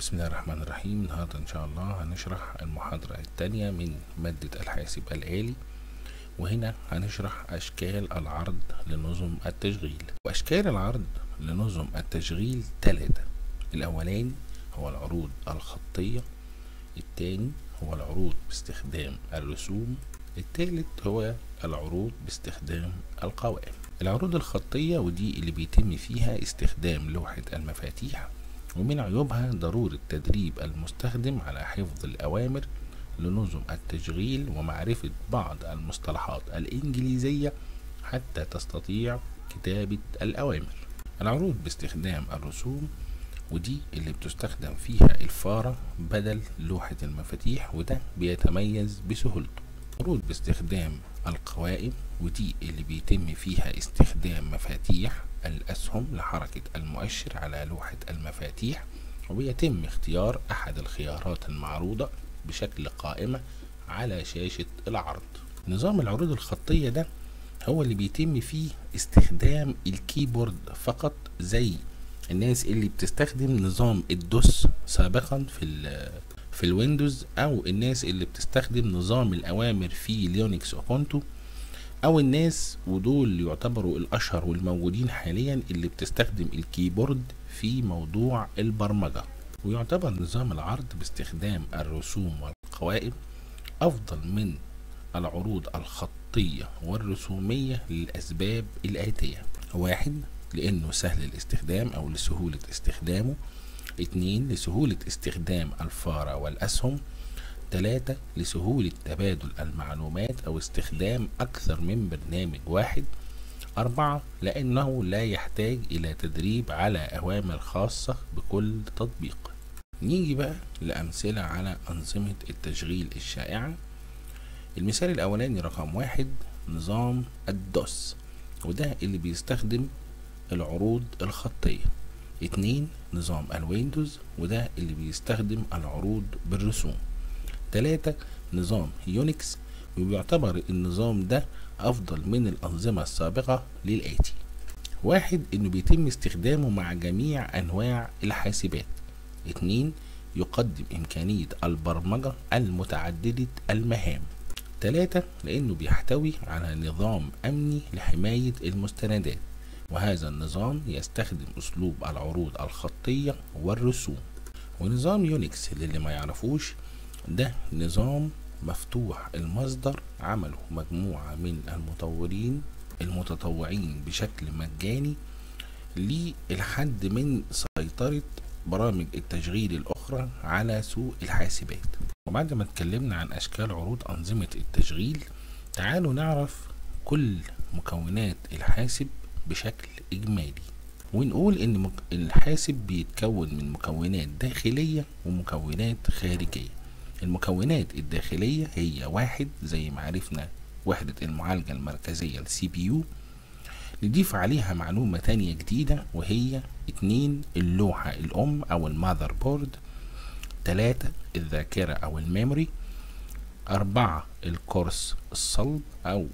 بسم الله الرحمن الرحيم النهاردة إن شاء الله هنشرح المحاضرة الثانية من مادة الحاسب الآلي وهنا هنشرح أشكال العرض لنظم التشغيل وأشكال العرض لنظم التشغيل ثلاثة الأولاني هو العروض الخطية الثاني هو العروض باستخدام الرسوم الثالث هو العروض باستخدام القوائم العروض الخطية ودي اللي بيتم فيها استخدام لوحة المفاتيح ومن عيوبها ضرورة تدريب المستخدم على حفظ الأوامر لنظم التشغيل ومعرفة بعض المصطلحات الإنجليزية حتى تستطيع كتابة الأوامر العروض باستخدام الرسوم ودي اللي بتستخدم فيها الفارة بدل لوحة المفاتيح وده بيتميز بسهولته عروض باستخدام القوائم ودي اللي بيتم فيها استخدام مفاتيح الأسهم لحركة المؤشر على لوحة المفاتيح وبيتم اختيار أحد الخيارات المعروضة بشكل قائمة على شاشة العرض نظام العروض الخطية ده هو اللي بيتم فيه استخدام الكيبورد فقط زي الناس اللي بتستخدم نظام الدوس سابقا في ال في الويندوز او الناس اللي بتستخدم نظام الاوامر في ليونكس اوبونتو او الناس ودول يعتبروا الاشهر والموجودين حاليا اللي بتستخدم الكيبورد في موضوع البرمجة ويعتبر نظام العرض باستخدام الرسوم والقوائم افضل من العروض الخطية والرسومية للاسباب الاتية واحد لانه سهل الاستخدام او لسهولة استخدامه اتنين لسهولة استخدام الفارة والاسهم تلاتة لسهولة تبادل المعلومات أو استخدام أكثر من برنامج واحد أربعة لأنه لا يحتاج إلى تدريب على أوامر خاصة بكل تطبيق نيجي بقى لأمثلة على أنظمة التشغيل الشائعة المثال الأولاني رقم واحد نظام الدوس وده اللي بيستخدم العروض الخطية اتنين نظام الويندوز وده اللي بيستخدم العروض بالرسوم تلاتة نظام يونكس وبيعتبر النظام ده أفضل من الأنظمة السابقة للآتي واحد إنه بيتم استخدامه مع جميع أنواع الحاسبات اتنين يقدم إمكانية البرمجة المتعددة المهام تلاتة لأنه بيحتوي على نظام أمني لحماية المستندات وهذا النظام يستخدم أسلوب العروض الخطية والرسوم ونظام يونكس للي ما يعرفوش ده نظام مفتوح المصدر عمله مجموعة من المطورين المتطوعين بشكل مجاني للحد من سيطرة برامج التشغيل الأخرى على سوق الحاسبات وبعد ما اتكلمنا عن أشكال عروض أنظمة التشغيل تعالوا نعرف كل مكونات الحاسب بشكل إجمالي ونقول إن الحاسب بيتكون من مكونات داخلية ومكونات خارجية المكونات الداخلية هي واحد زي ما عرفنا وحدة المعالجة المركزية السي بي يو نضيف عليها معلومة تانية جديدة وهي اتنين اللوحة الأم أو الماذر بورد تلاتة الذاكرة أو الميموري أربعة الكورس الصلب أو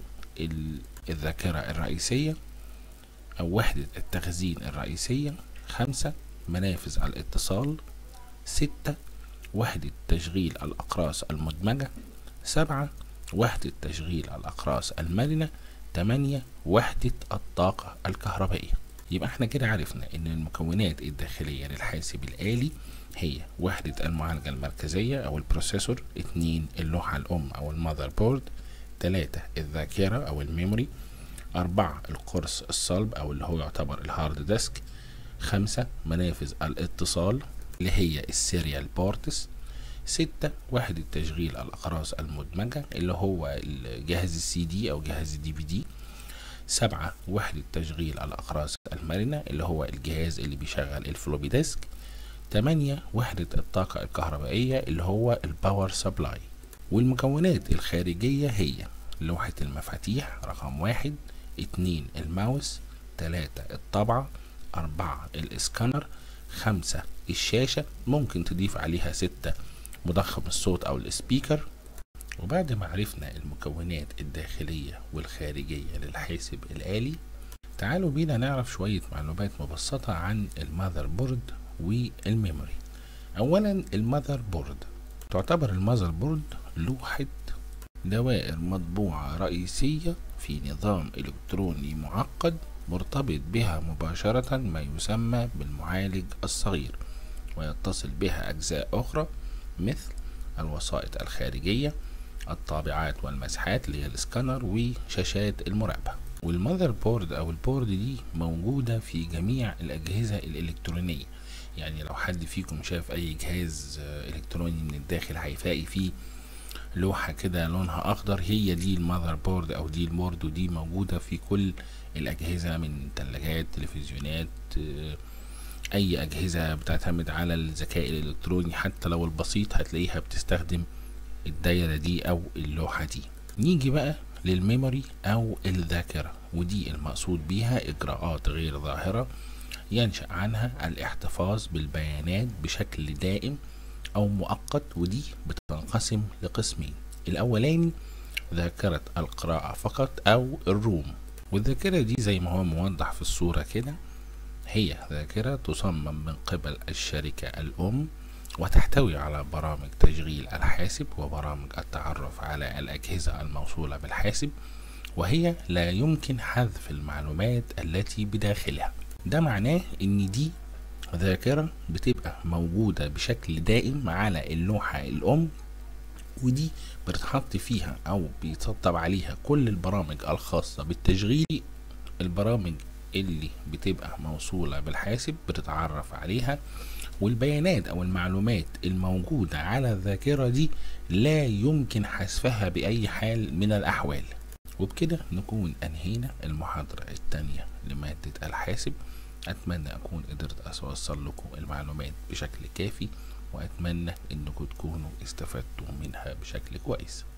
الذاكرة الرئيسية أو وحدة التخزين الرئيسية خمسة منافذ الاتصال ستة وحدة تشغيل الأقراص المدمجة سبعة وحدة تشغيل الأقراص المرنة تمانية وحدة الطاقة الكهربائية يبقى احنا كده عرفنا ان المكونات الداخلية للحاسب الآلي هي وحدة المعالجة المركزية او البروسيسور اتنين اللوحة الأم او المذر بورد تلاتة الذاكرة او الميموري أربعة القرص الصلب أو اللي هو يعتبر الهارد ديسك خمسة منافذ الاتصال اللي هي السيريال بورتس ستة وحدة تشغيل الأقراص المدمجة اللي هو جهاز السي دي أو جهاز الدي في دي سبعة وحدة تشغيل الأقراص المرنة اللي هو الجهاز اللي بيشغل الفلوبي ديسك تمانية وحدة الطاقة الكهربائية اللي هو الباور سبلاي والمكونات الخارجية هي لوحة المفاتيح رقم واحد اتنين الماوس تلاتة الطبعة أربعة الإسكانر خمسة الشاشة ممكن تضيف عليها ستة مضخم الصوت أو السبيكر وبعد ما عرفنا المكونات الداخلية والخارجية للحاسب الآلي تعالوا بينا نعرف شوية معلومات مبسطة عن الماذر بورد والميموري اولا المذر بورد تعتبر المذر بورد لوحة دوائر مطبوعة رئيسية في نظام إلكتروني معقد مرتبط بها مباشرة ما يسمى بالمعالج الصغير ويتصل بها أجزاء أخرى مثل الوسائط الخارجية الطابعات والمسحات اللي هي السكانر وشاشات المراقبة والمذر بورد أو البورد دي موجودة في جميع الأجهزة الإلكترونية يعني لو حد فيكم شاف أي جهاز إلكتروني من الداخل هيلاقي فيه لوحة كده لونها أخضر هي دي المذر بورد أو دي البورد ودي موجودة في كل الأجهزة من تلاجات تلفزيونات أي أجهزة بتعتمد على الذكاء الإلكتروني حتى لو البسيط هتلاقيها بتستخدم الدايرة دي أو اللوحة دي نيجي بقى للميموري أو الذاكرة ودي المقصود بيها إجراءات غير ظاهرة ينشأ عنها الاحتفاظ بالبيانات بشكل دائم أو مؤقت ودي بتنقسم لقسمين الأولاني ذاكرة القراءة فقط أو الروم والذاكرة دي زي ما هو موضح في الصورة كده هي ذاكرة تصمم من قبل الشركة الأم وتحتوي على برامج تشغيل الحاسب وبرامج التعرف على الأجهزة الموصولة بالحاسب وهي لا يمكن حذف المعلومات التي بداخلها ده معناه ان دي ذاكرة بتبقى موجودة بشكل دائم على اللوحة الأم ودي بتتحط فيها أو بيتسطب عليها كل البرامج الخاصة بالتشغيل البرامج اللي بتبقى موصولة بالحاسب بتتعرف عليها والبيانات أو المعلومات الموجودة على الذاكرة دي لا يمكن حذفها بأي حال من الأحوال وبكده نكون أنهينا المحاضرة الثانية لمادة الحاسب أتمنى أكون قدرت أوصل لكم المعلومات بشكل كافي وأتمنى أنكم تكونوا استفدتوا منها بشكل كويس